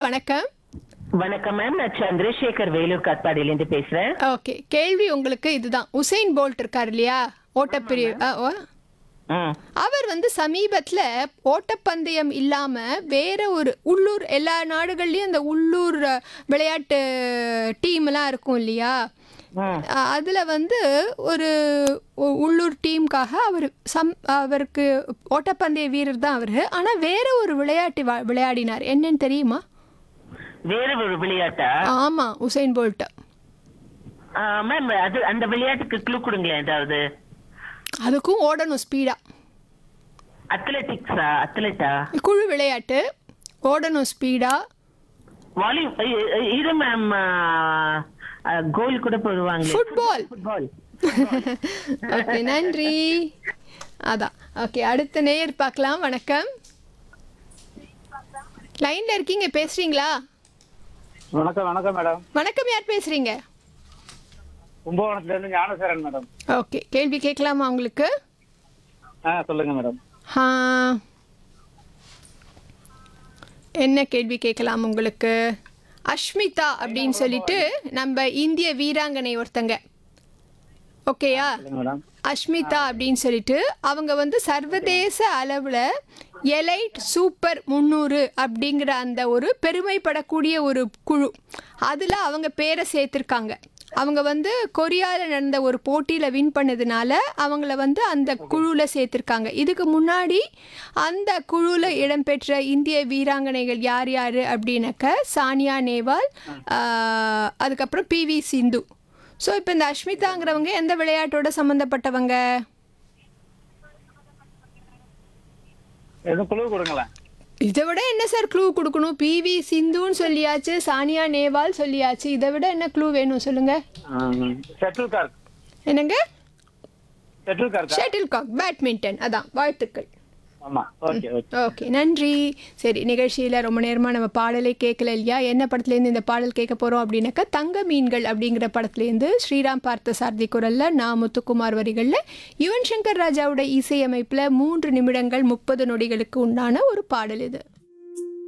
வணக்கம் வணக்கம் மேம் நான் சந்திரசேகர் வேலூர் காட்பாடியிலேருந்து பேசுறேன் ஓகே கேள்வி உங்களுக்கு இதுதான் உசைன் போல்ட் இருக்கார் இல்லையா ஓட்டப்பிரிவு ஆ, ஓ. ம் அவர் வந்து சமீபத்தில் ஓட்டப்பந்தயம் இல்லாமல் வேற ஒரு உள்ளூர் எல்லா நாடுகள்லேயும் அந்த உள்ளூர் அஹ், விளையாட்டு டீம்லாம் இருக்கும் இல்லையா ம் அதில் வந்து ஒரு உ- உள்ளூர் டீமுக்காக அவர் சம் அவருக்கு ஓட்டப்பந்தய வீரர் தான் அவர் ஆனால் வேற ஒரு விளையாட்டு வா- விளையாடினார் என்னன்னு தெரியுமா வேற ஒரு விளையாட்டா ஆமாம் உசைன் போல்ட் ஆ, மேம் அது அந்த விளையாட்டுக்கு க்ளூ கொடுங்களேன் ஏதாவது அதுக்கும் ஓடணும் ஸ்பீடாக அத்லெட்டிக்ஸா அத்லெட்டா குழு விளையாட்டு ஓடணும் ஸ்பீடாக வாலி இ- இ- இது மேம் கோல் கூட போடுவாங்க ஃபுட்பால் ஃபுட்பால் ஓகே நன்றி அதான் ஓகே அடுத்த நேயர் பார்க்கலாம் வணக்கம் லைன்ல இருக்கீங்க பேசுறீங்களா வணக்கம் வணக்கம் மேடம் வணக்கம் யார் பேசுறீங்க கும்பகோணத்துல இருந்து ஞானசேரன் மேடம் ஓகே கேள்வி கேட்கலாமா உங்களுக்கு ஆ சொல்லுங்க மேடம் ஆ, என்ன கேள்வி கேட்கலாம் உங்களுக்கு அஷ்மிதா அப்படின்னு சொல்லிட்டு நம்ம இந்திய வீராங்கனை ஒருத்தங்க ஓகேயா சொல்லுங்க மேடம் அஷ்மிதா அப்படின்னு சொல்லிட்டு அவங்க வந்து சர்வதேச அளவில் எலைட் சூப்பர் முந்நூறு அப்படிங்கிற அந்த ஒரு பெருமைப்படக்கூடிய ஒரு குழு அதில் அவங்க பேரை சேர்த்துருக்காங்க அவங்க வந்து கொரியாவில் நடந்த ஒரு போட்டியில் வின் பண்ணதுனால அவங்கள வந்து அந்த குழுவில் சேர்த்துருக்காங்க இதுக்கு முன்னாடி அந்த குழுவில் இடம்பெற்ற இந்திய வீராங்கனைகள் யார் யார் அப்படின்னாக்க சானியா நேவால் ஆஹ், அதுக்கப்புறம் பிவி சிந்து ஸோ இப்போ இந்த அஷ்மிதாங்கிறவங்க எந்த விளையாட்டோட சம்மந்தப்பட்டவங்க எதுவும் குழு கொடுங்களேன் இதை விட என்ன சார் க்ளூ கொடுக்கணும் பிவி சிந்துன்னு சொல்லியாச்சு சானியா நேவால் சொல்லியாச்சு இதை விட என்ன க்ளூ வேணும் சொல்லுங்க ஷட்டில் கார்க் என்னங்க ஷட்டில் கார்க்கா ஷட்டில் காக் பேட்மிண்டன் அதான் வாழ்த்துக்கள் ஆமா ஓகே ஓகே ஓகே நன்றி சரி நிகழ்ச்சியில் ரொம்ப நேரமாக நம்ம பாடலே கேட்கல இல்லையா என்ன படத்துலேருந்து இந்த பாடல் கேட்க போகிறோம் அப்படின்னாக்கா தங்க மீன்கள் அப்படிங்கிற படத்துலேருந்து ஸ்ரீராம் பார்த்த சாரதி குரலில் நான் முத்துக்குமார் வரிகளில் யுவன் சங்கர் ராஜாவோட இசையமைப்பில் மூன்று நிமிடங்கள் முப்பது நொடிகளுக்கு உண்டான ஒரு பாடல் இது